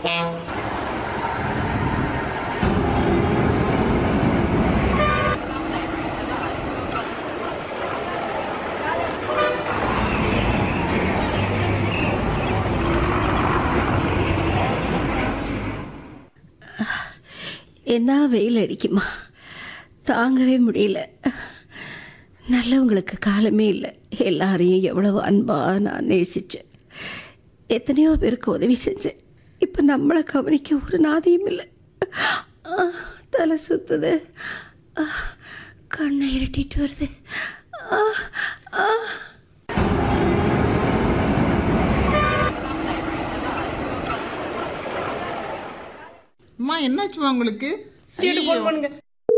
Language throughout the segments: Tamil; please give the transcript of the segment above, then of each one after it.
என்ன வெயில் அடிக்குமா தாங்கவே முடியல நல்லவங்களுக்கு காலமே இல்லை எல்லாரையும் எவ்வளவு அன்பாக நான் நேசித்தேன் எத்தனையோ பேருக்கு உதவி செஞ்சேன் இப்போ நம்மளை கவனிக்க ஒரு நாதியும் இல்லை ஆ, தலை சுத்துது ஆ, கண்ணை இருட்டிட்டு வருது ஆ, ஆ. அம்மா என்னாச்சுமா உங்களுக்கு ஃபோன் பண்ணுங்க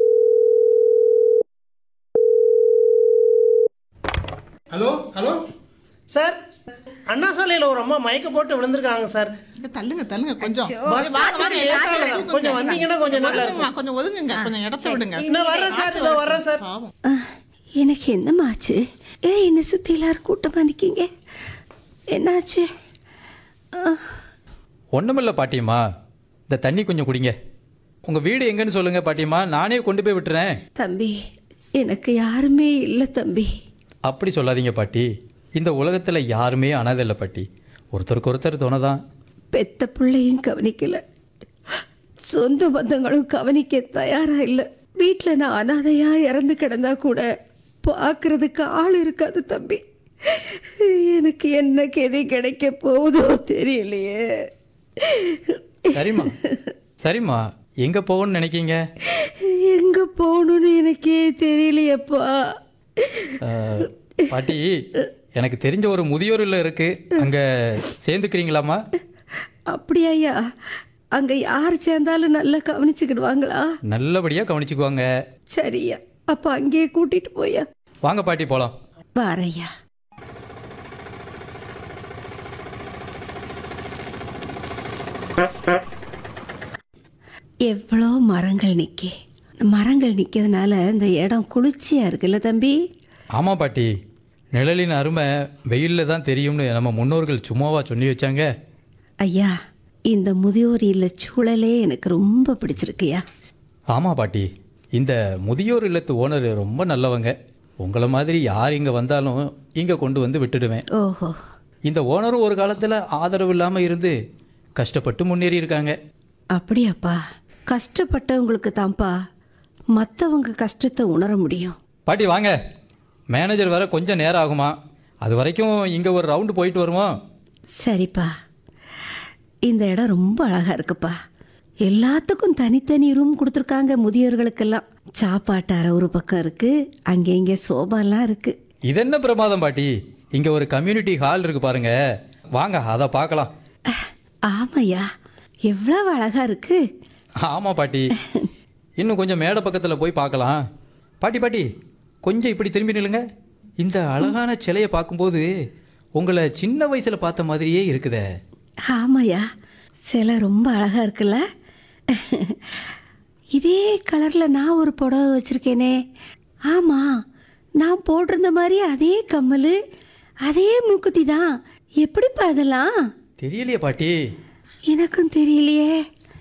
ஹலோ ஹலோ சார் அண்ணா சாலையில் ஒரு அம்மா மயக்க போட்டு விழுந்திருக்காங்க சார் இங்க தள்ளுங்க தள்ளுங்க கொஞ்சம் பஸ் வாங்க, வாங்க, ஸ்டாண்டுக்கு எல்லாரும் ஏத்தால. தூக்குங்க. கொஞ்சம் வந்தீங்கன்னா கொஞ்சம் நல்லா ஒதுங்குங்கம்மா, இருக்கும் கொஞ்சம் ஒதுங்குங்க கொஞ்சம் இடத்த விடுங்க நான் வர்றேன் சார் இதோ வர்றேன் சார் பாவம் ஆ, எனக்கு என்னம்மாச்சு ஏ என்னை சுற்றி எல்லாரும் கூட்டமாக நிற்கீங்க என்னாச்சு ஆ ஒன்றுமில்ல பாட்டியம்மா இந்த தண்ணி கொஞ்சம் குடிங்க உங்கள் வீடு எங்கன்னு சொல்லுங்கள் பாட்டியம்மா நானே கொண்டு போய் விட்டுறேன் தம்பி எனக்கு யாருமே இல்லை தம்பி அப்படி சொல்லாதீங்க பாட்டி இந்த உலகத்தில் யாருமே அனாதை இல்லை பாட்டி ஒருத்தருக்கு ஒருத்தர் துணை தான் பெத்த பிள்ளையும் கவனிக்கல சொந்த பந்தங்களும் கவனிக்க தயாரா இல்லை வீட்டில் நான் அனாதையா இறந்து கிடந்தா கூட பார்க்கறதுக்கு ஆள் இருக்காது தம்பி எனக்கு என்ன கெதி கிடைக்க போகுதோ தெரியலையே சரிம்மா சரிம்மா எங்கே போகணும்னு நினைக்கிங்க எங்க போகணும்னு எனக்கே தெரியலையப்பா அஹ், பாட்டி எனக்கு தெரிஞ்ச ஒரு முதியோர் இல்லம் இருக்குது அங்கே சேர்ந்துக்கிறீங்களாம்மா அப்படியாய்யா அங்க யார் சேர்ந்தாலும் நல்லா கவனிச்சுக்கிடுவாங்களா நல்லபடியாக கவனிச்சுக்குவாங்க சரியா அப்ப அங்கேயே கூட்டிட்டு போயா வாங்க பாட்டி போகலாம் வாரையா எவ்வளோ மரங்கள் நிற்கி மரங்கள் நிற்கிறதுனால இந்த இடம் குளிர்ச்சியாக இருக்குல்ல தம்பி ஆமாம் பாட்டி நிழலின் அருமை வெயிலில் தான் தெரியும்னு நம்ம முன்னோர்கள் சும்மாவா சொல்லி வச்சாங்க ஐயா இந்த முதியோர் இல்ல சூழலே எனக்கு ரொம்ப பிடிச்சிருக்குயா ஆமாம் பாட்டி இந்த முதியோர் இல்லத்து ஓனர் ரொம்ப நல்லவங்க உங்களை மாதிரி யார் இங்கே வந்தாலும் இங்கே கொண்டு வந்து விட்டுடுவேன் ஓஹோ இந்த ஓனரும் ஒரு காலத்தில் ஆதரவு இல்லாமல் இருந்து கஷ்டப்பட்டு முன்னேறி இருக்காங்க அப்படியாப்பா கஷ்டப்பட்டவங்களுக்கு தான்ப்பா மற்றவங்க கஷ்டத்தை உணர முடியும் பாட்டி வாங்க மேனேஜர் வர கொஞ்சம் நேரம் ஆகுமா அது வரைக்கும் இங்கே ஒரு ரவுண்டு போயிட்டு வருவோம் சரிப்பா இந்த இடம் ரொம்ப அழகா இருக்குப்பா எல்லாத்துக்கும் தனித்தனி ரூம் கொடுத்துருக்காங்க முதியோர்களுக்கெல்லாம் சாப்பாட்டு அறை ஒரு பக்கம் இருக்கு அங்கே இங்கே சோபாலாம் இருக்கு இது என்ன பிரமாதம் பாட்டி இங்கே ஒரு கம்யூனிட்டி ஹால் இருக்கு பாருங்க வாங்க அதை பார்க்கலாம் அஹ், ஆமாய்யா எவ்வளவு அழகா இருக்கு ஆமாம் பாட்டி இன்னும் கொஞ்சம் மேடை பக்கத்தில் போய் பார்க்கலாம் பாட்டி பாட்டி கொஞ்சம் இப்படி திரும்பி நில்லுங்க இந்த அழகான சிலையை பார்க்கும்போது உங்களை சின்ன வயசில் பார்த்த மாதிரியே இருக்குதே ஆமாய்யா சிலை ரொம்ப அழகா இருக்குல்ல இதே கலர்ல நான் ஒரு புடவை வச்சிருக்கேனே ஆமா நான் போட்டிருந்த மாதிரி அதே கம்மல் அதே மூக்குத்தி தான் எப்படிப்பா இதெல்லாம் தெரியலையே பாட்டி எனக்கும் தெரியலையே